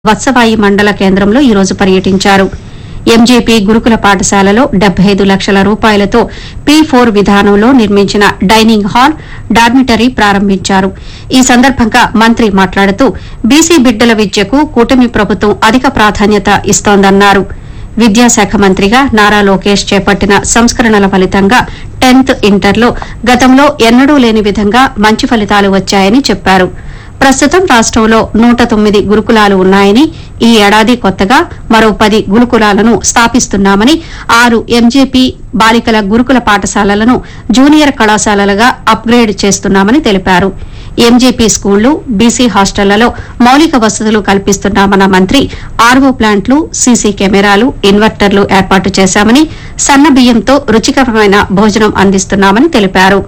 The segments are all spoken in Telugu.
వత్సవాయి మండల కేంద్రంలో ఈ రోజు పర్యటించారు ఎంజేపీ గురుకుల పాఠశాలలో డెబ్బై ఐదు లక్షల రూపాయలతో పీ ఫోర్ విధానంలో నిర్మించిన డైనింగ్ హాల్ డార్మిటరీ ప్రారంభించారు ఈ సందర్భంగా మంత్రి మాట్లాడుతూ బీసీ బిడ్డల విద్యకు కూటమి ప్రభుత్వం అధిక ప్రాధాన్యత ఇస్తోందన్నారు విద్యాశాఖ మంత్రిగా నారా లోకేష్ చేపట్టిన సంస్కరణల ఫలితంగా టెన్త్ ఇంటర్లో గతంలో ఎన్నడూ లేని విధంగా మంచి ఫలితాలు వచ్చాయని చెప్పారు ప్రస్తుతం రాష్టంలో నూట తొమ్మిది గురుకులాలు ఉన్నాయని ఈ ఏడాది కొత్తగా మరో పది గురుకులాలను స్థాపిస్తున్నామని ఆరు ఎంజేపీ బాలికల గురుకుల పాఠశాలలను జూనియర్ కళాశాలలుగా అప్గ్రేడ్ చేస్తున్నామని తెలిపారు ఎంజేపీ స్కూళ్లు బీసీ హాస్టళ్లలో మౌలిక వసతులు కల్పిస్తున్నామన్న మంత్రి ఆర్వో ప్లాంట్లు సీసీ కెమెరాలు ఇన్వర్టర్లు ఏర్పాటు చేశామని సన్న బియ్యంతో రుచికరమైన భోజనం అందిస్తున్నామని తెలిపారు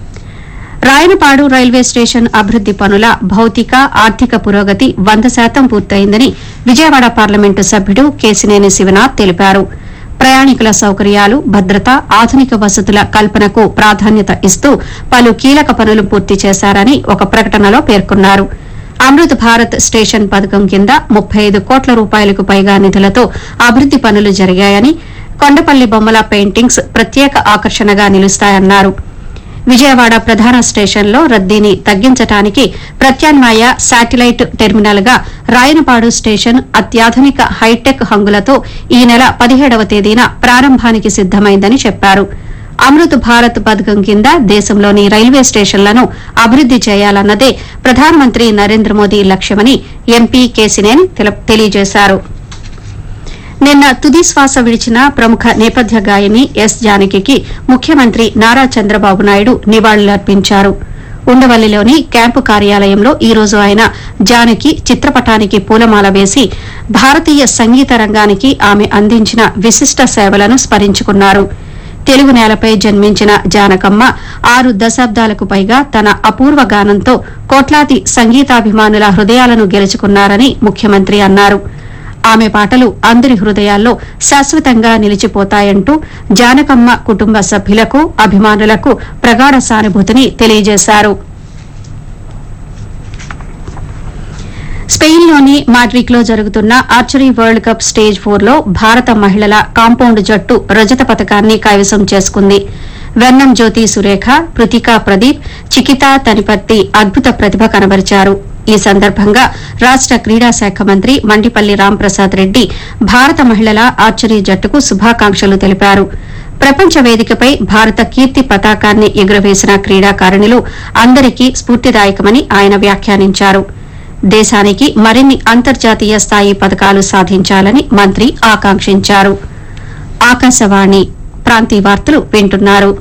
రాయనపాడు రైల్వే స్టేషన్ అభివృద్ది పనుల భౌతిక ఆర్థిక పురోగతి వంద శాతం పూర్తయిందని విజయవాడ పార్లమెంటు సభ్యుడు కేసినేని శివనాథ్ తెలిపారు ప్రయాణికుల సౌకర్యాలు భద్రత ఆధునిక వసతుల కల్పనకు ప్రాధాన్యత ఇస్తూ పలు కీలక పనులు పూర్తి చేశారని ఒక ప్రకటనలో పేర్కొన్నారు అమృత్ భారత్ స్టేషన్ పథకం కింద ముప్పై ఐదు కోట్ల రూపాయలకు పైగా నిధులతో అభివృద్ది పనులు జరిగాయని కొండపల్లి బొమ్మల పెయింటింగ్స్ ప్రత్యేక ఆకర్షణగా నిలుస్తాయన్నారు విజయవాడ ప్రధాన స్టేషన్లో రద్దీని తగ్గించడానికి ప్రత్యామ్నాయ శాటిలైట్ టెర్మినల్ గా రాయనపాడు స్టేషన్ అత్యాధునిక హైటెక్ హంగులతో ఈ నెల పదిహేడవ తేదీన ప్రారంభానికి సిద్దమైందని చెప్పారు అమృత్ భారత్ పథకం కింద దేశంలోని రైల్వే స్టేషన్లను అభివృద్ది చేయాలన్నదే ప్రధానమంత్రి నరేంద్ర మోదీ లక్ష్యమని ఎంపీ కేసినేని తెల- తెలియజేశారు నిన్న తుది శ్వాస విడిచిన ప్రముఖ నేపథ్య గాయని ఎస్ జానకికి ముఖ్యమంత్రి నారా చంద్రబాబు నాయుడు నివాళులర్పించారు ఉండవల్లిలోని క్యాంపు కార్యాలయంలో ఈ రోజు ఆయన జానకి చిత్రపటానికి పూలమాల వేసి భారతీయ సంగీత రంగానికి ఆమె అందించిన విశిష్ట సేవలను స్మరించుకున్నారు తెలుగు నేలపై జన్మించిన జానకమ్మ ఆరు దశాబ్దాలకు పైగా తన అపూర్వ గానంతో కోట్లాది సంగీతాభిమానుల హృదయాలను గెలుచుకున్నారని ముఖ్యమంత్రి అన్నారు ఆమె పాటలు అందరి హృదయాల్లో శాశ్వతంగా నిలిచిపోతాయంటూ జానకమ్మ కుటుంబ సభ్యులకు అభిమానులకు ప్రగాఢ సానుభూతిని తెలియజేశారు స్పెయిన్లోని మాడ్రిడ్ లో జరుగుతున్న archery World Cup stage four లో భారత మహిళల కాంపౌండ్ జట్టు రజత పథకాన్ని కైవసం చేసుకుంది వెన్నం జ్యోతి సురేఖ పృతికా ప్రదీప్ చికితా తనిపత్తి అద్భుత ప్రతిభ కనబరిచారు ఈ సందర్భంగా రాష్ట క్రీడా శాఖ మంత్రి మండిపల్లి రాంప్రసాద్ రెడ్డి భారత మహిళల ఆర్చరీ జట్టుకు శుభాకాంక్షలు తెలిపారు ప్రపంచ వేదికపై భారత కీర్తి పతాకాన్ని ఎగురవేసిన క్రీడాకారిణులు అందరికీ స్ఫూర్తిదాయకమని ఆయన వ్యాఖ్యానించారు దేశానికి మరిన్ని అంతర్జాతీయ స్థాయి పథకాలు సాధించాలని మంత్రి ఆకాంక్షించారు ఆకాశవాణి ప్రాంతీయ వార్తలు వింటున్నారు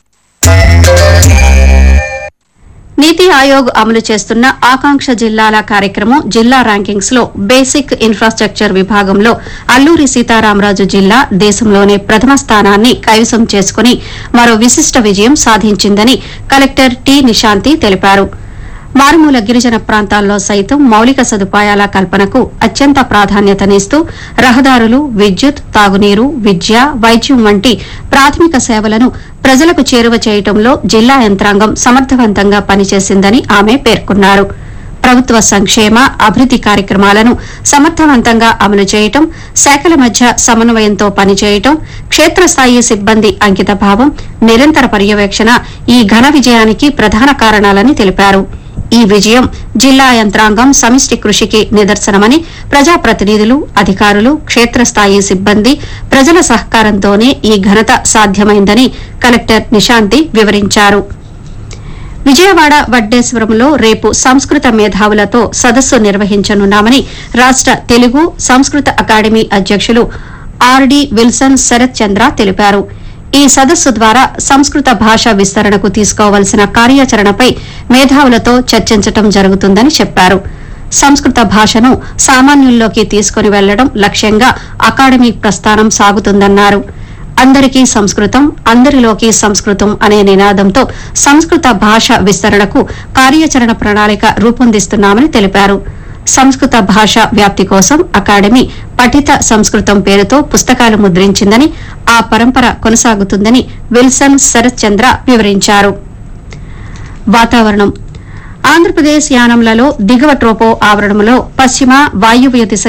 నీతి ఆయోగ్ అమలు చేస్తున్న ఆకాంక్ష జిల్లాల కార్యక్రమం జిల్లా ర్యాంకింగ్స్ లో బేసిక్ ఇన్ఫ్రాస్ట్రక్చర్ విభాగంలో అల్లూరి సీతారామరాజు జిల్లా దేశంలోనే ప్రథమ స్థానాన్ని కైవసం చేసుకుని మరో విశిష్ట విజయం సాధించిందని కలెక్టర్ టి నిశాంతి తెలిపారు మారుమూల గిరిజన ప్రాంతాల్లో సైతం మౌలిక సదుపాయాల కల్పనకు అత్యంత ప్రాధాన్యతనిస్తూ రహదారులు విద్యుత్ తాగునీరు విద్య వైద్యం వంటి ప్రాథమిక సేవలను ప్రజలకు చేరువ చేయటంలో జిల్లా యంత్రాంగం సమర్థవంతంగా పనిచేసిందని ఆమె పేర్కొన్నారు ప్రభుత్వ సంక్షేమ అభివృద్ది కార్యక్రమాలను సమర్థవంతంగా అమలు చేయటం శాఖల మధ్య సమన్వయంతో పనిచేయటం క్షేత్రస్థాయి సిబ్బంది అంకితభావం నిరంతర పర్యవేక్షణ ఈ ఘన విజయానికి ప్రధాన కారణాలని తెలిపారు ఈ విజయం జిల్లా యంత్రాంగం సమిష్టి కృషికి నిదర్శనమని ప్రజాప్రతినిధులు అధికారులు క్షేత్రస్థాయి సిబ్బంది ప్రజల సహకారంతోనే ఈ ఘనత సాధ్యమైందని కలెక్టర్ నిశాంతి వివరించారు విజయవాడ వడ్డేశ్వరంలో రేపు సంస్కృత మేధావులతో సదస్సు నిర్వహించనున్నామని రాష్ట తెలుగు సంస్కృత అకాడమీ అధ్యక్షులు ఆర్డి విల్సన్ శరత్ చంద్ర తెలిపారు ఈ సదస్సు ద్వారా సంస్కృత భాష విస్తరణకు తీసుకోవాల్సిన కార్యాచరణపై మేధావులతో చర్చించటం జరుగుతుందని చెప్పారు సంస్కృత భాషను సామాన్యుల్లోకి తీసుకుని వెళ్లడం లక్ష్యంగా అకాడమీ ప్రస్థానం సాగుతుందన్నారు అందరికీ సంస్కృతం అందరిలోకి సంస్కృతం అనే నినాదంతో సంస్కృత భాష విస్తరణకు కార్యాచరణ ప్రణాళిక రూపొందిస్తున్నామని తెలిపారు సంస్కృత భాష వ్యాప్తి కోసం అకాడమీ పఠిత సంస్కృతం పేరుతో పుస్తకాలు ముద్రించిందని ఆ పరంపర కొనసాగుతుందని విల్సన్ శరత్ చంద్ర వివరించారు వాతావరణం ఆంధ్రప్రదేశ్ యానంలలో దిగువ ట్రోపో ఆవరణంలో పశ్చిమ వాయువ్య దిశ